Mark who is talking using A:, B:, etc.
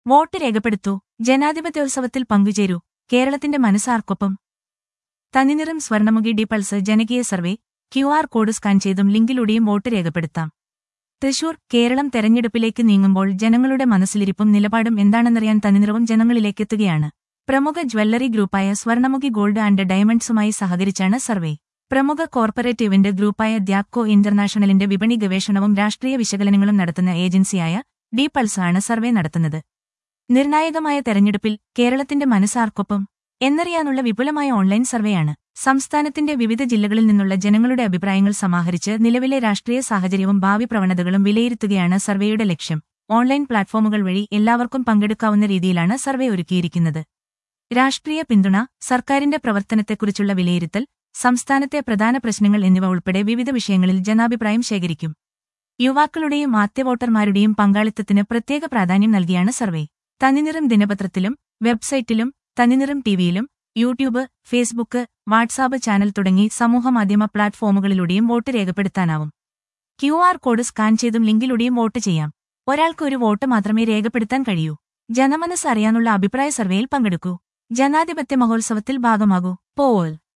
A: vote രേഖപ്പെടുത്തൂ ജനാധിപത്യോത്സവത്തിൽ പങ്കുചേരൂ കേരളത്തിന്റെ മനസ്സാർക്കൊപ്പം തനിനിറം സ്വർണമുഖി ഡി പൾസ് ജനകീയ survey Q R code scan ചെയ്തും ലിങ്കിലൂടെയും വോട്ട് രേഖപ്പെടുത്താം തൃശൂർ കേരളം തെരഞ്ഞെടുപ്പിലേക്ക് നീങ്ങുമ്പോൾ ജനങ്ങളുടെ മനസ്സിലിരിപ്പും നിലപാടും എന്താണെന്നറിയാൻ തനിനിറവും ജനങ്ങളിലേക്കെത്തുകയാണ് പ്രമുഖ ജ്വല്ലറി ഗ്രൂപ്പായ സ്വർണമുഖി ഗോൾഡ് ആൻഡ് ഡയമണ്ട്സുമായി സഹകരിച്ചാണ് സർവേ പ്രമുഖ കോർപ്പറേറ്റ് ഇവന്റ് ഗ്രൂപ്പായ ദ്യാക്കോ ഇന്റർനാഷണലിന്റെ വിപണി ഗവേഷണവും രാഷ്ട്രീയ വിശകലനങ്ങളും നടത്തുന്ന ഏജൻസിയായ ഡി പൾസ് ആണ് സർവേ നടത്തുന്നത് നിർണായകമായ തെരഞ്ഞെടുപ്പിൽ കേരളത്തിന്റെ മനസ്സാർക്കൊപ്പം എന്നറിയാനുള്ള വിപുലമായ ഓൺലൈൻ സർവേയാണ് സംസ്ഥാനത്തിന്റെ വിവിധ ജില്ലകളിൽ നിന്നുള്ള ജനങ്ങളുടെ അഭിപ്രായങ്ങൾ സമാഹരിച്ച് നിലവിലെ രാഷ്ട്രീയ സാഹചര്യവും ഭാവി പ്രവണതകളും വിലയിരുത്തുകയാണ് സർവേയുടെ ലക്ഷ്യം ഓൺലൈൻ പ്ലാറ്റ്ഫോമുകൾ വഴി എല്ലാവർക്കും പങ്കെടുക്കാവുന്ന രീതിയിലാണ് സർവേ ഒരുക്കിയിരിക്കുന്നത് രാഷ്ട്രീയ പിന്തുണ സർക്കാരിന്റെ പ്രവർത്തനത്തെക്കുറിച്ചുള്ള വിലയിരുത്തൽ സംസ്ഥാനത്തെ പ്രധാന പ്രശ്നങ്ങൾ എന്നിവ ഉൾപ്പെടെ വിവിധ വിഷയങ്ങളിൽ ജനാഭിപ്രായം ശേഖരിക്കും യുവാക്കളുടെയും ആദ്യ വോട്ടർമാരുടെയും പങ്കാളിത്തത്തിന് പ്രത്യേക പ്രാധാന്യം നൽകിയാണ് സർവേ തനിനിറം ദിനപത്രത്തിലും വെബ്സൈറ്റിലും തനിനിറം ടിവിയിലും യൂട്യൂബ് ഫേസ്ബുക്ക് വാട്സാപ്പ് ചാനൽ തുടങ്ങി സമൂഹമാധ്യമ പ്ലാറ്റ്ഫോമുകളിലൂടെയും വോട്ട് രേഖപ്പെടുത്താനാവും ക്യു ആർ കോഡ് സ്കാൻ ചെയ്തും ലിങ്കിലൂടെയും വോട്ട് ചെയ്യാം ഒരാൾക്ക് ഒരു വോട്ട് മാത്രമേ രേഖപ്പെടുത്താൻ കഴിയൂ ജനമനസ് അറിയാനുള്ള അഭിപ്രായ സർവേയിൽ പങ്കെടുക്കൂ ജനാധിപത്യ മഹോത്സവത്തിൽ ഭാഗമാകൂ പോൾ